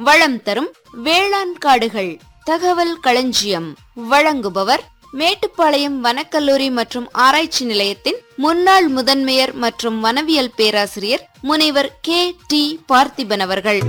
வளம் தரும் வேளாண் காடுகள் தகவல் களஞ்சியம் வழங்குபவர் மேட்டுப்பாளையம் வனக்கல்லூரி மற்றும் ஆராய்ச்சி நிலையத்தின் முன்னாள் முதன்மையர் மற்றும் வனவியல் பேராசிரியர் முனைவர் கே டி பார்த்திபன் அவர்கள்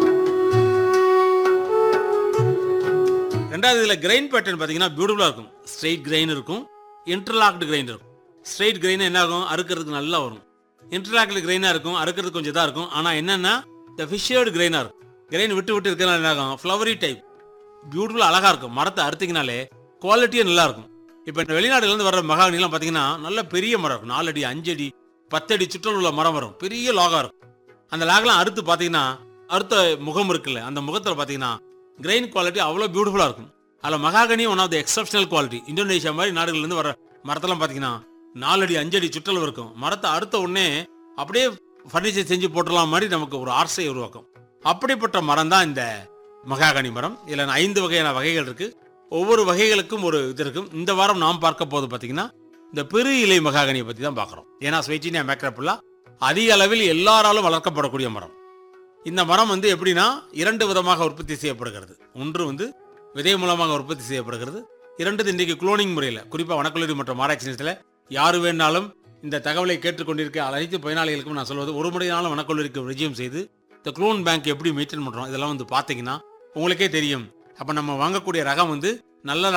ரெண்டாவது இதில் கிரைன் பேட்டர்ன் பார்த்தீங்கன்னா பியூட்டிஃபுல்லாக இருக்கும் ஸ்ட்ரெயிட் கிரைன் இருக்கும் இன்டர்லாக்டு கிரைன் இருக்கும் ஸ்ட்ரெயிட் கிரைன் என்ன ஆகும் அறுக்கிறதுக்கு நல்லா வரும் இன்டர்லாக்டு கிரைனாக இருக்கும் அறுக்கிறதுக்கு கொஞ்சம் இதாக இருக்கும் ஆனால் என்னென்னா இந்த ஃபிஷர்டு கிரைனாக இருக்கும் கிரைன் விட்டு விட்டு இருக்கிறனால என்ன ஆகும் ஃப்ளவரி டைப் பியூட்டிஃபுல்லாக அழகாக இருக்கும் மரத்தை அறுத்திங்கனாலே குவாலிட்டியே நல்லா இருக்கும் இப்போ இந்த வெளிநாடுலேருந்து வர்ற மகாகனிலாம் பார்த்தீங்கன்னா நல்ல பெரிய மரம் இருக்கும் நாலு அடி அஞ்சு அடி பத்தடி சுற்றல் உள்ள மரம் வரும் பெரிய லாகா இருக்கும் அந்த லாகெலாம் அறுத்து பார்த்தீங்கன்னா அறுத்த முகம் இருக்குல்ல அந்த முகத்தில் பார்த்தீங்கன்னா கிரெயின் குவாலிட்டி அவ்வளோ பியூட்டிஃபுல்லாக இருக்கும் அதில் mahogany one of the exceptional quality Indonesia மாதிரி நாடுகள்லேருந்து வர மரத்தெல்லாம் பார்த்தீங்கன்னா நாலடி அஞ்சடி சுற்றல் இருக்கும் மரத்தை அறுத்த உடனே அப்படியே ஃபர்னிச்சர் செஞ்சு போட்டுடலாம் மாதிரி நமக்கு ஒரு ஆசையை உருவாக்கும் அப்படிப்பட்ட மரம் தான் இந்த மகாகனி மரம் இதில் ஐந்து வகையான வகைகள் இருக்கு ஒவ்வொரு வகைகளுக்கும் ஒரு இது இருக்கும் இந்த வாரம் நாம் பார்க்க போது பார்த்தீங்கன்னா இந்த பெரு இலை மகாகனியை பற்றி தான் பார்க்குறோம் ஏன்னா ஸ்வைச்சினியா மேக்ரப்புல்லா அதிக அளவில் எல்லாராலும் வளர்க்கப்படக்கூடிய மரம் இந்த மரம் வந்து எப்படின்னா இரண்டு விதமாக உற்பத்தி செய்யப்படுகிறது ஒன்று வந்து விதை மூலமாக உற்பத்தி செய்யப்படுகிறது இரண்டு இன்றைக்கு குளோனிங் முறையில் குறிப்பாக வனக்கல்லூரி மற்றும் ஆராய்ச்சி நிலையத்தில் யார் வேணாலும் இந்த தகவலை கேட்டுக்கொண்டிருக்க அனைத்து பயனாளிகளுக்கும் நான் சொல்வது ஒரு முறையினாலும் வனக்கல்லூரிக்கு விஜயம் செய்து இந்த குளோன் பேங்க் எப்படி மெயின்டைன் பண்ணுறோம் இதெல்லாம் வந்து பார்த்தீங்கன்னா உங்களுக்கே தெரியும் அப்போ நம்ம வாங்கக்கூடிய ரகம் வந்து நல்ல